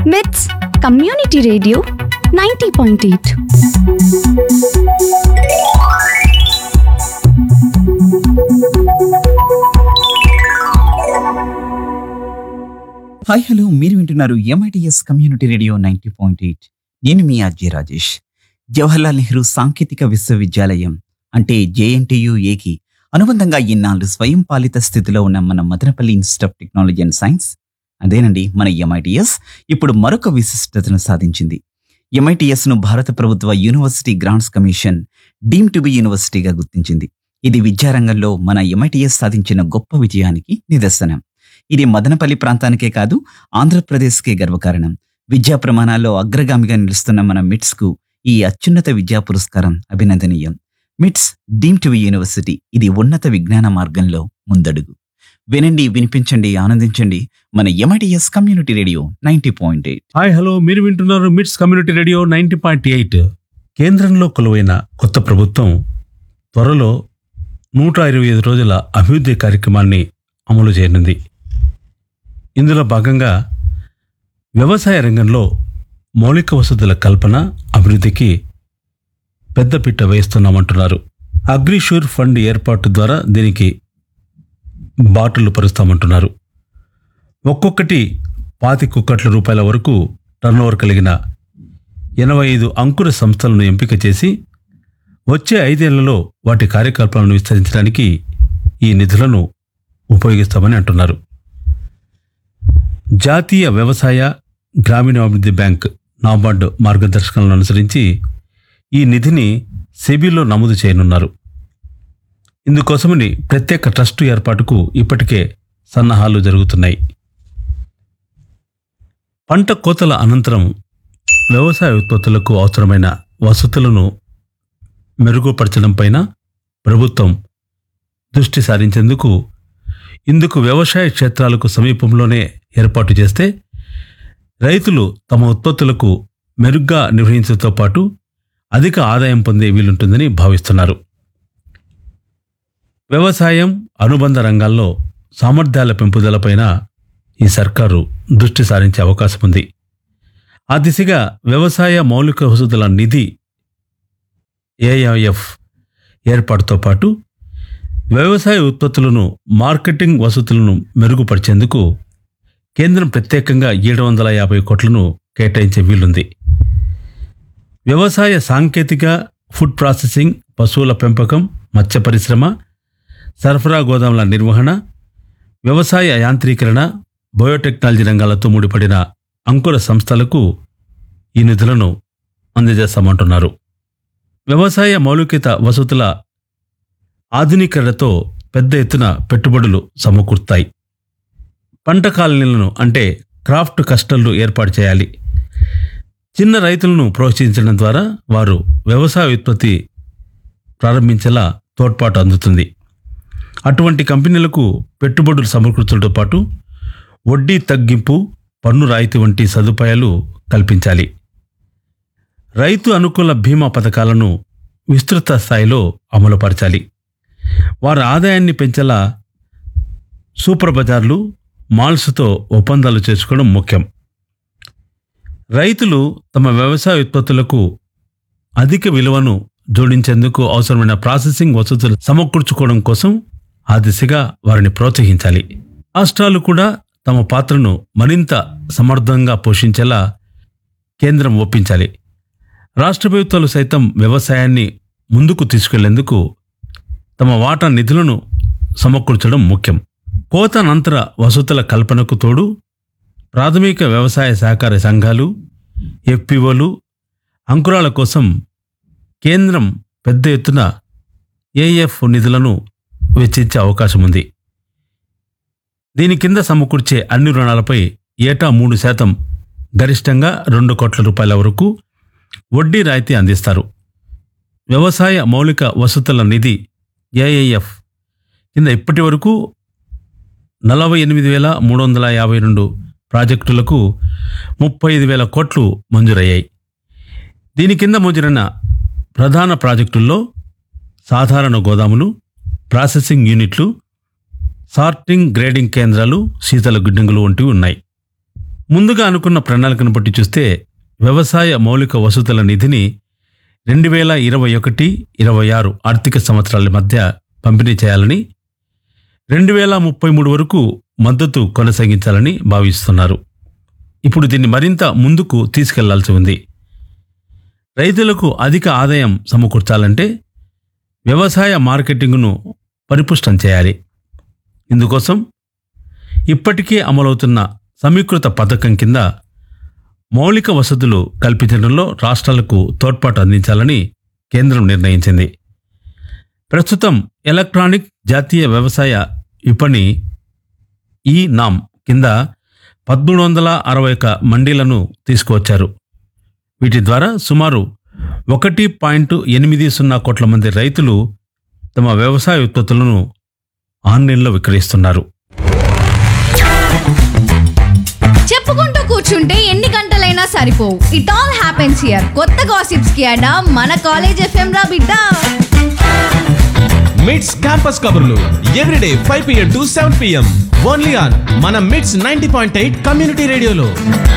విత్స్ community radio ninety point eight hi hello మీరు వింటున్నారు MITS community radio ninety point eight నేను మీ అజయ్ రాజేష్ జవహర్లాల్ నెహ్రూ సాంకేతిక విశ్వవిద్యాలయం అంటే జేఎన్టీయు ఏకి అనుబంధంగా ఇన్నాళ్ళు స్వయం పాలిత స్థితిలో ఉన్న మన Madanapalle institute of technology and science అదేనండి మన ఎంఐటిఎస్ ఇప్పుడు మరొక విశిష్టతను సాధించింది ఎంఐటిఎస్ ను భారత ప్రభుత్వ university grants commission deem to be యూనివర్సిటీగా గుర్తించింది ఇది విద్యారంగంలో మన ఎంఐటిఎస్ సాధించిన గొప్ప విజయానికి నిదర్శనం ఇది మదనపల్లి ప్రాంతానికే కాదు ఆంధ్రప్రదేశ్కే గర్వకారణం విద్యా ప్రమాణాల్లో అగ్రగామిగా నిలుస్తున్న మన మిట్స్ కు ఈ అత్యున్నత విద్యా పురస్కారం అభినందనీయం మిట్స్ డీమ్ టు యూనివర్సిటీ ఇది ఉన్నత విజ్ఞాన మార్గంలో ముందడుగు వినండి వినిపించండి ఆనందించండి మన MITS community radio ninety point eight hi hello మీరు వింటున్నారు MITS community radio ninety point eight కేంద్రంలో కొలువైన కొత్త ప్రభుత్వం త్వరలో నూట ఇరవై ఐదు రోజుల అభివృద్ధి కార్యక్రమాన్ని అమలు చేయనుంది ఇందులో భాగంగా వ్యవసాయ రంగంలో మౌలిక వసతుల కల్పన అభివృద్ధికి పెద్దపీట వేస్తున్నామంటున్నారు అగ్రిషూర్ ఫండ్ ఏర్పాటు ద్వారా దీనికి బాటలు పరుస్తామంటున్నారు ఒక్కొక్కటి పాతి కోట్ల రూపాయల వరకు టర్నోవర్ కలిగిన ఎనభై ఐదు అంకుర సంస్థలను ఎంపిక చేసి వచ్చే ఐదేళ్లలో వాటి కార్యకలాపాలను విస్తరించడానికి ఈ నిధులను ఉపయోగిస్తామని అంటున్నారు జాతీయ వ్యవసాయ గ్రామీణాభివృద్ధి బ్యాంక్ నాబార్డు మార్గదర్శకాలను అనుసరించి ఈ నిధిని సెబీలో నమోదు చేయనున్నారు ఇందుకోసమని ప్రత్యేక ట్రస్టు ఏర్పాటుకు ఇప్పటికే సన్నాహాలు జరుగుతున్నాయి పంట కోతల అనంతరం వ్యవసాయ ఉత్పత్తులకు అవసరమైన వసతులను మెరుగుపరచడం పైన ప్రభుత్వం దృష్టి సారించేందుకు ఇందుకు వ్యవసాయ క్షేత్రాలకు సమీపంలోనే ఏర్పాటు చేస్తే రైతులు తమ ఉత్పత్తులకు మెరుగ్గా నిర్వహించడంతో పాటు అధిక ఆదాయం పొందే వీలుంటుందని భావిస్తున్నారు వ్యవసాయం అనుబంధ రంగాల్లో సామర్థ్యాల పెంపుదలపైన ఈ సర్కారు దృష్టి సారించే అవకాశం ఉంది ఆ దిశగా వ్యవసాయ మౌలిక వసతుల నిధి ఏఐఎఫ్ ఏర్పాటుతో పాటు వ్యవసాయ ఉత్పత్తులను మార్కెటింగ్ వసతులను మెరుగుపరిచేందుకు కేంద్రం ప్రత్యేకంగా ఏడు వందల యాభై కోట్లను కేటాయించే వీలుంది వ్యవసాయ సాంకేతిక ఫుడ్ ప్రాసెసింగ్ పశువుల పెంపకం మత్స్య పరిశ్రమ సరఫరా గోదాముల నిర్వహణ వ్యవసాయ యాంత్రీకరణ బయోటెక్నాలజీ రంగాలతో ముడిపడిన అంకుర సంస్థలకు ఈ నిధులను అందజేస్తామంటున్నారు వ్యవసాయ మౌలికత వసతుల ఆధునీకరణతో పెద్ద ఎత్తున పెట్టుబడులు సమకూరుతాయి పంట కాలనీలను అంటే క్రాఫ్ట్ కస్టర్లు ఏర్పాటు చేయాలి చిన్న రైతులను ప్రోత్సహించడం ద్వారా వారు వ్యవసాయ ఉత్పత్తి ప్రారంభించేలా తోడ్పాటు అందుతుంది అటువంటి కంపెనీలకు పెట్టుబడులు సమకూర్చడంతో పాటు వడ్డీ తగ్గింపు పన్ను రాయితీ వంటి సదుపాయాలు కల్పించాలి రైతు అనుకూల బీమా పథకాలను విస్తృత స్థాయిలో అమలుపరచాలి వారి ఆదాయాన్ని పెంచేలా సూపర్ బజార్లు మాల్స్తో ఒప్పందాలు చేసుకోవడం ముఖ్యం రైతులు తమ వ్యవసాయ ఉత్పత్తులకు అధిక విలువను జోడించేందుకు అవసరమైన ప్రాసెసింగ్ వసతులు సమకూర్చుకోవడం కోసం ఆ దిశగా వారిని ప్రోత్సహించాలి రాష్ట్రాలు కూడా తమ పాత్రను మరింత సమర్థంగా పోషించేలా కేంద్రం ఒప్పించాలి రాష్ట్ర ప్రభుత్వాలు సైతం వ్యవసాయాన్ని ముందుకు తీసుకెళ్లేందుకు తమ వాటా నిధులను సమకూర్చడం ముఖ్యం కోత అనంతర వసతుల కల్పనకు తోడు ప్రాథమిక వ్యవసాయ సహకార సంఘాలు ఎఫ్పిఓలు అంకురాల కోసం కేంద్రం పెద్ద ఎత్తున ఏఎఫ్ నిధులను వెచ్చించే అవకాశం ఉంది దీని కింద సమకూర్చే అన్ని రుణాలపై ఏటా మూడు శాతం గరిష్టంగా రెండు కోట్ల రూపాయల వరకు వడ్డీ రాయితీ అందిస్తారు వ్యవసాయ మౌలిక వసతుల నిధి ఏఐఎఫ్ కింద ఇప్పటి వరకు నలభై ఎనిమిది వేల మూడు వందల యాభై రెండు ప్రాజెక్టులకు ముప్పై ఐదు వేల కోట్లు మంజూరయ్యాయి దీని కింద మంజూరైన ప్రధాన ప్రాజెక్టుల్లో సాధారణ గోదాములు ప్రాసెసింగ్ యూనిట్లు సార్టింగ్ గ్రేడింగ్ కేంద్రాలు శీతల గిడ్డంగులు వంటివి ఉన్నాయి ముందుగా అనుకున్న ప్రణాళికను బట్టి చూస్తే వ్యవసాయ మౌలిక వసతుల నిధిని రెండు వేల ఇరవై ఒకటి ఇరవై ఆరు ఆర్థిక సంవత్సరాల మధ్య పంపిణీ చేయాలని రెండు వేల ముప్పై మూడు వరకు మద్దతు కొనసాగించాలని భావిస్తున్నారు ఇప్పుడు దీన్ని మరింత ముందుకు తీసుకెళ్లాల్సి ఉంది రైతులకు అధిక ఆదాయం సమకూర్చాలంటే వ్యవసాయ మార్కెటింగ్ను పరిపుష్టం చేయాలి ఇందుకోసం ఇప్పటికే అమలవుతున్న సమీకృత పథకం కింద మౌలిక వసతులు కల్పించడంలో రాష్ట్రాలకు తోడ్పాటు అందించాలని కేంద్రం నిర్ణయించింది ప్రస్తుతం ఎలక్ట్రానిక్ జాతీయ వ్యవసాయ విపణి ఈ నామ్ కింద పదమూడు వందల అరవై ఒక్క మండీలను తీసుకువచ్చారు వీటి ద్వారా సుమారు ఒకటి పాయింట్ ఎనిమిది సున్నా కోట్ల మంది రైతులు తమ వ్యవసాయ ఉత్పత్తులను ఆన్లైన్లో విక్రయిస్తున్నారు చెప్పుకుంటూ కూర్చుంటే ఎన్ని గంటలైనా సరిపోవు ఇట్ ఆల్ హ్యాపెన్స్ హియర్ కొత్త గాసిప్స్ కి అడా మన కాలేజ్ ఎఫ్ఎం రా బిడ్డ మిడ్స్ క్యాంపస్ కబుర్లు everyday five PM to seven PM only on మన MITS ninety point eight community రేడియోలో